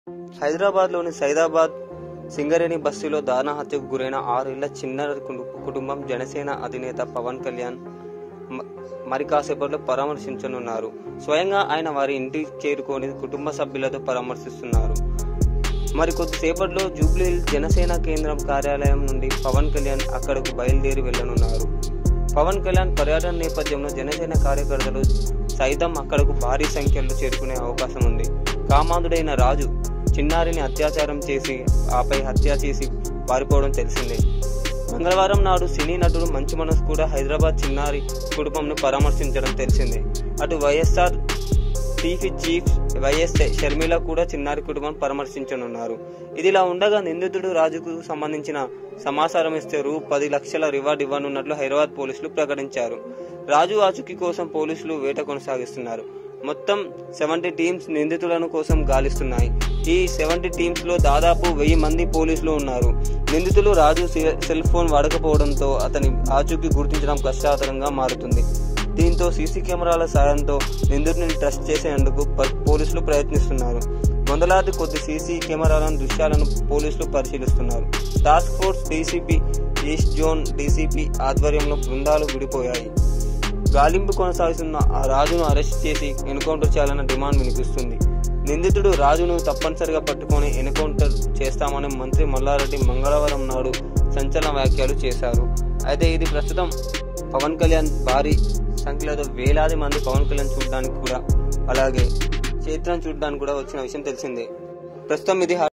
హైదరాబాద్లోని సైదాబాద్ సింగరేణి బస్సులో దారుణ హత్యకు గురైన ఆరేళ్ల చిన్న కు- కుటుంబం జనసేన అధినేత పవన్ కళ్యాణ్ మ- మరి కాసేపట్లో పరామర్శించనున్నారు స్వయంగా ఆయన వారి ఇంటికి చేరుకొని కుటుంబ సభ్యులతో పరామర్శిస్తున్నారు మరి కొద్దిసేపట్లో జూబ్లీ జనసేన కేంద్రం కార్యాలయం నుండి పవన్ కళ్యాణ్ అక్కడకు బయలుదేరి వెళ్లనున్నారు పవన్ కళ్యాణ్ పర్యటన నేపథ్యంలో జనసేన కార్యకర్తలు సైతం అక్కడకు భారీ సంఖ్యలో చేరుకునే అవకాశం ఉంది కామాంధుడైన రాజు చిన్నారిని అత్యాచారం చేసి ఆపై హత్య చేసి పారిపోవడం తెలిసిందే మంగళవారం నాడు సినీ నటుడు మంచు మనస్ కూడా హైదరాబాద్ చిన్నారి కుటుంబంను పరామర్శించడం తెలిసిందే అటు YSR TP chief YS Sharmila కూడా చిన్నారి కుటుంబం పరామర్శించనున్నారు ఇదిలా ఉండగా నిందితుడు రాజుకు సంబంధించిన సమాచారం ఇస్తే రూ పది లక్షల రివార్డు ఇవ్వనున్నట్లు హైదరాబాద్ పోలీసులు ప్రకటించారు రాజు ఆచూకీ కోసం పోలీసులు వేట కొనసాగిస్తున్నారు మొత్తం సెవెంటీ టీమ్స్ నిందితులను కోసం గాలిస్తున్నాయి ఈ సెవెంటీ టీమ్స్ లో దాదాపు వెయ్యి మంది పోలీసులు ఉన్నారు నిందితులు రాజు సె- సెల్ ఫోన్ వాడకపోవడంతో అతని ఆచూకీ గుర్తించడం కష్టతరంగా మారుతుంది దీంతో సీసీ కెమెరాల సాయంతో నిందితుడిని ట్రస్ట్ చేసేందుకు ప- పోలీసులు ప్రయత్నిస్తున్నారు వందలాది కొద్ది సీసీ కెమెరాలను దృశ్యాలను పోలీసులు పరిశీలిస్తున్నారు task force DCP east zone DCP ఆధ్వర్యంలో బృందాలు విడిపోయాయి గాలింపు కొనసాగుతున్న ఆ రాజును అరెస్ట్ చేసి ఎన్కౌంటర్ చేయాలన్న డిమాండ్ వినిపిస్తుంది నిందితుడు రాజును తప్పనిసరిగా పట్టుకొని ఎన్కౌంటర్ చేస్తామని మంత్రి మల్లారెడ్డి మంగళవారం నాడు సంచలన వ్యాఖ్యలు చేశారు అయితే ఇది ప్రస్తుతం పవన్ కళ్యాణ్ భారీ సంఖ్యలో వేలాది మంది పవన్ కళ్యాణ్ చూడడానికి కూడా అలాగే చైత్రం చూడడానికి కూడా వచ్చిన విషయం తెలిసిందే ప్రస్తుతం ఇది